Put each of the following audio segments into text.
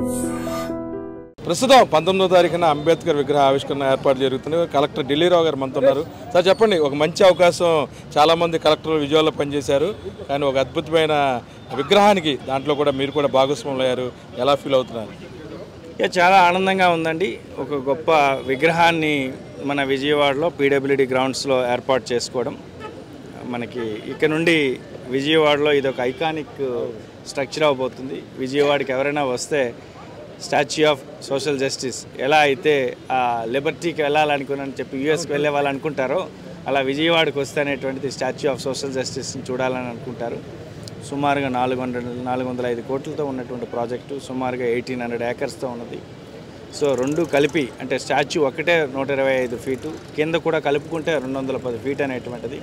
ప్రస్తుతం పంతొమ్మిదో తారీఖున అంబేద్కర్ విగ్రహ ఆవిష్కరణ ఏర్పాటు జరుగుతుంది కలెక్టర్ ఢిల్లీరావు గారు మనతో ఉన్నారు సార్ చెప్పండి ఒక మంచి అవకాశం చాలా మంది కలెక్టర్లు విజయవాడలో పనిచేశారు కానీ ఒక అద్భుతమైన విగ్రహానికి దాంట్లో కూడా మీరు కూడా భాగస్వాములు అయ్యారు ఎలా ఫీల్ అవుతున్నారు ఇక చాలా ఆనందంగా ఉందండి ఒక గొప్ప విగ్రహాన్ని మన విజయవాడలో పీడబ్ల్యూడి గ్రౌండ్స్లో ఏర్పాటు చేసుకోవడం మనకి ఇక్కడ నుండి విజయవాడలో ఇది ఒక ఐకానిక్ స్ట్రక్చర్ అవబోతుంది విజయవాడకి ఎవరైనా వస్తే స్టాచ్యూ ఆఫ్ సోషల్ జస్టిస్ ఎలా అయితే ఆ లిబర్టీకి వెళ్ళాలనుకున్నాను చెప్పి యూఎస్కి వెళ్ళే వాళ్ళు అనుకుంటారో అలా విజయవాడకి వస్తే అనేటువంటిది స్టాచ్యూ ఆఫ్ సోషల్ జస్టిస్ని చూడాలని అనుకుంటారు సుమారుగా నాలుగు వందల నాలుగు వందల ఐదు కోట్లతో ఉన్నటువంటి ప్రాజెక్టు సుమారుగా ఎయిటీన్ హండ్రెడ్ ఏకర్స్తో ఉన్నది సో రెండు కలిపి అంటే స్టాచ్యూ ఒకటే నూట ఇరవై ఐదు ఫీటు కింద కూడా కలుపుకుంటే రెండు వందల పది ఫీట్ అనేటువంటిది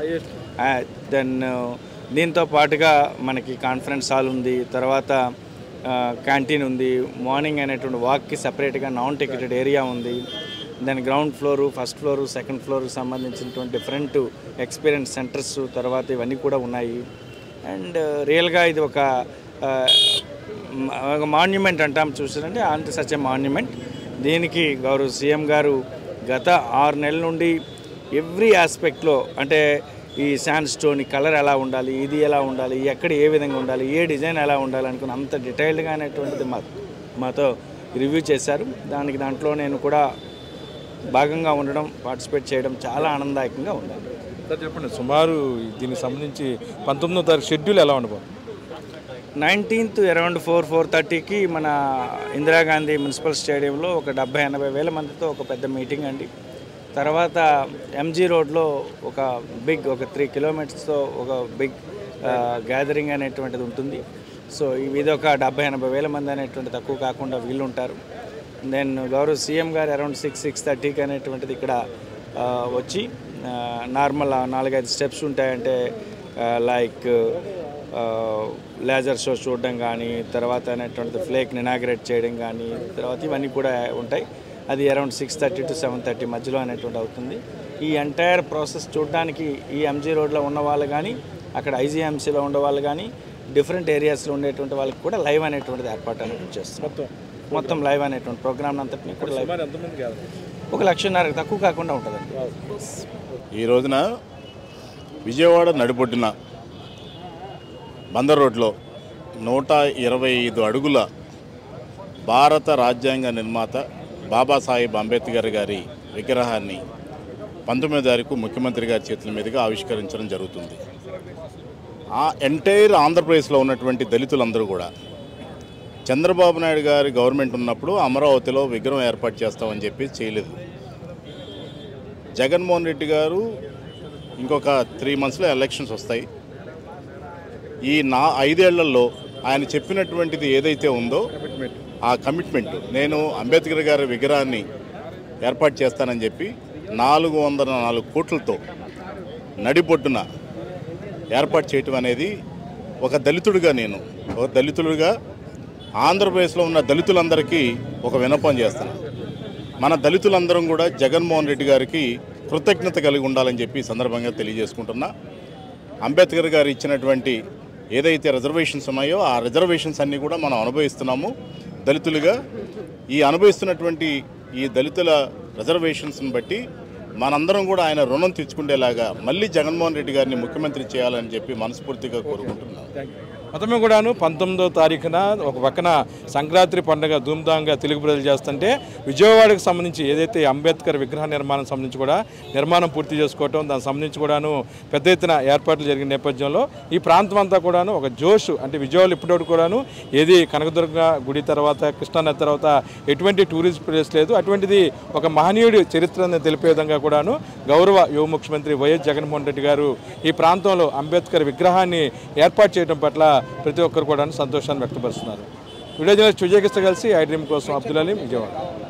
దెన్ దీంతో పాటుగా మనకి కాన్ఫరెన్స్ హాల్ ఉంది తర్వాత క్యాంటీన్ ఉంది మార్నింగ్ అనేటువంటి వాక్కి సపరేట్గా నాన్ టికెటెడ్ ఏరియా ఉంది దాని ground floor first floor second ఫ్లోర్కి సంబంధించినటువంటి డిఫరెంట్ ఎక్స్పీరియన్స్ సెంటర్స్ తర్వాత ఇవన్నీ కూడా ఉన్నాయి అండ్ రియల్గా ఇది ఒక ఆ, మ- ఒక మాన్యుమెంట్ అంటాం చూసారంటే అంటే సచ్ ఎ మాన్యుమెంట్ దీనికి గౌరవ సీఎం గారు గత ఆరు నెలల నుండి ఎవ్రీ ఆస్పెక్ట్లో అంటే ఈ శాండ్ స్టోన్ కలర్ ఎలా ఉండాలి ఇది ఎలా ఉండాలి ఎక్కడ ఏ విధంగా ఉండాలి ఏ డిజైన్ ఎలా ఉండాలి అనుకుని అంత డీటెయిల్డ్గా అనేటువంటిది మా మాతో రివ్యూ చేశారు దానికి దాంట్లో నేను కూడా భాగంగా ఉండడం పార్టిసిపేట్ చేయడం చాలా ఆనందదాయకంగా ఉంది సార్ చెప్పండి సుమారు దీనికి సంబంధించి పంతొమ్మిదో తారీఖు షెడ్యూల్ ఎలా ఉండబోతుంది నైన్టీన్త్ అరౌండ్ ఫోర్ ఫోర్ థర్టీకి మన ఇందిరాగాంధీ మున్సిపల్ స్టేడియంలో ఒక డెబ్బై ఎనభై వేల మందితో ఒక పెద్ద మీటింగ్ అండి తర్వాత ఎంజీ రోడ్లో ఒక బిగ్ ఒక త్రీ కిలోమీటర్స్తో ఒక బిగ్ గ్యాదరింగ్ అనేటువంటిది ఉంటుంది సో ఇది ఒక డెబ్బై ఎనభై వేల మంది అనేటువంటి తక్కువ కాకుండా వీళ్ళు ఉంటారు దెన్ గౌరవ సీఎం గారు అరౌండ్ సిక్స్ సిక్స్ థర్టీకి అనేటువంటిది ఇక్కడ ఆ, వచ్చి నార్మల్ నాలుగైదు స్టెప్స్ ఉంటాయంటే లైక్ లేజర్ షో చూడడం కానీ తర్వాత అనేటువంటిది ఫ్లేక్ని ఇనాగ్రేట్ చేయడం కానీ తర్వాత ఇవన్నీ కూడా ఉంటాయి అది around six thirty to seven thirty మధ్యలో అనేటువంటి అవుతుంది ఈ ఎంటైర్ ప్రాసెస్ చూడడానికి ఈ ఎంజీ రోడ్లో ఉన్న వాళ్ళు కానీ అక్కడ ఐజీఎంసీలో ఉండే వాళ్ళు కానీ డిఫరెంట్ ఏరియాస్లో ఉండేటువంటి వాళ్ళకి కూడా లైవ్ అనేటువంటిది ఏర్పాటు అనేటువంటి చేస్తున్నాం మొత్తం లైవ్ అనేటువంటి ప్రోగ్రామ్ అంతటిని కూడా లైవ్ ఎంతమంది కాదు ఒక లక్షన్నర తక్కువ కాకుండా ఉంటుందండి ఈ రోజున విజయవాడ నడిబొడ్డున బందర్ రోడ్లో నూట ఇరవై ఐదు అడుగుల భారత రాజ్యాంగ నిర్మాత బాబాసాహెబ్ అంబేద్కర్ గారి విగ్రహాన్ని పంతొమ్మిదో తారీఖు ముఖ్యమంత్రి గారి చేతుల మీదుగా ఆవిష్కరించడం జరుగుతుంది ఆ ఎంటైర్ ఆంధ్రప్రదేశ్లో ఉన్నటువంటి దళితులందరూ కూడా చంద్రబాబు నాయుడు గారి గవర్నమెంట్ ఉన్నప్పుడు అమరావతిలో విగ్రహం ఏర్పాటు చేస్తామని చెప్పి చేయలేదు జగన్మోహన్ రెడ్డి గారు ఇంకొక త్రీ మంత్స్లో ఎలక్షన్స్ వస్తాయి ఈ నా ఐదేళ్లలో ఆయన చెప్పినటువంటిది ఏదైతే ఉందో ఆ కమిట్మెంట్ నేను అంబేద్కర్ గారి విగ్రహాన్ని ఏర్పాటు చేస్తానని చెప్పి నాలుగు వందల నాలుగు కోట్లతో నడిబొడ్డున ఏర్పాటు చేయటం అనేది ఒక దళితుడిగా నేను ఒక దళితుడిగా ఆంధ్రప్రదేశ్లో ఉన్న దళితులందరికీ ఒక విన్నపం చేస్తాను మన దళితులందరం కూడా జగన్మోహన్ రెడ్డి గారికి కృతజ్ఞత కలిగి ఉండాలని చెప్పి ఈ సందర్భంగా తెలియజేసుకుంటున్నా అంబేద్కర్ గారు ఇచ్చినటువంటి ఏదైతే రిజర్వేషన్స్ ఉన్నాయో ఆ రిజర్వేషన్స్ అన్నీ కూడా మనం అనుభవిస్తున్నాము దళితులుగా ఈ అనుభవిస్తున్నటువంటి ఈ దళితుల రిజర్వేషన్స్ని బట్టి మనందరం కూడా ఆయన రుణం తెచ్చుకునేలాగా మళ్ళీ జగన్మోహన్ రెడ్డి గారిని ముఖ్యమంత్రి చేయాలని చెప్పి మనస్ఫూర్తిగా కోరుకుంటున్నాను మొత్తమే కూడాను పంతొమ్మిదో తారీఖున ఒక పక్కన సంక్రాంతి పండుగ ధూమ్ధాంగా తెలుగు ప్రజలు చేస్తుంటే విజయవాడకు సంబంధించి ఏదైతే అంబేద్కర్ విగ్రహ నిర్మాణం సంబంధించి కూడా నిర్మాణం పూర్తి చేసుకోవటం దానికి సంబంధించి కూడాను పెద్ద ఎత్తున ఏర్పాట్లు జరిగిన నేపథ్యంలో ఈ ప్రాంతం అంతా కూడాను ఒక జోష్ అంటే విజయవాడలో ఇప్పటివరకు కూడాను ఏది కనకదుర్గ గుడి తర్వాత కృష్ణానది తర్వాత ఎటువంటి టూరిస్ట్ ప్లేస్ లేదు అటువంటిది ఒక మహనీయుడి చరిత్రను తెలిపే విధంగా కూడాను గౌరవ యువ ముఖ్యమంత్రి వైఎస్ జగన్మోహన్ రెడ్డి గారు ఈ ప్రాంతంలో అంబేద్కర్ విగ్రహాన్ని ఏర్పాటు చేయడం పట్ల ప్రతి ఒక్కరు కూడా సంతోషాన్ని వ్యక్తపరుస్తున్నారు వీడియో జర్నలిస్ట్ విజయకృష్ణ కలిసి ఐ డ్రీమ్ కోసం అబ్దుల్ అలీం విజయవాడ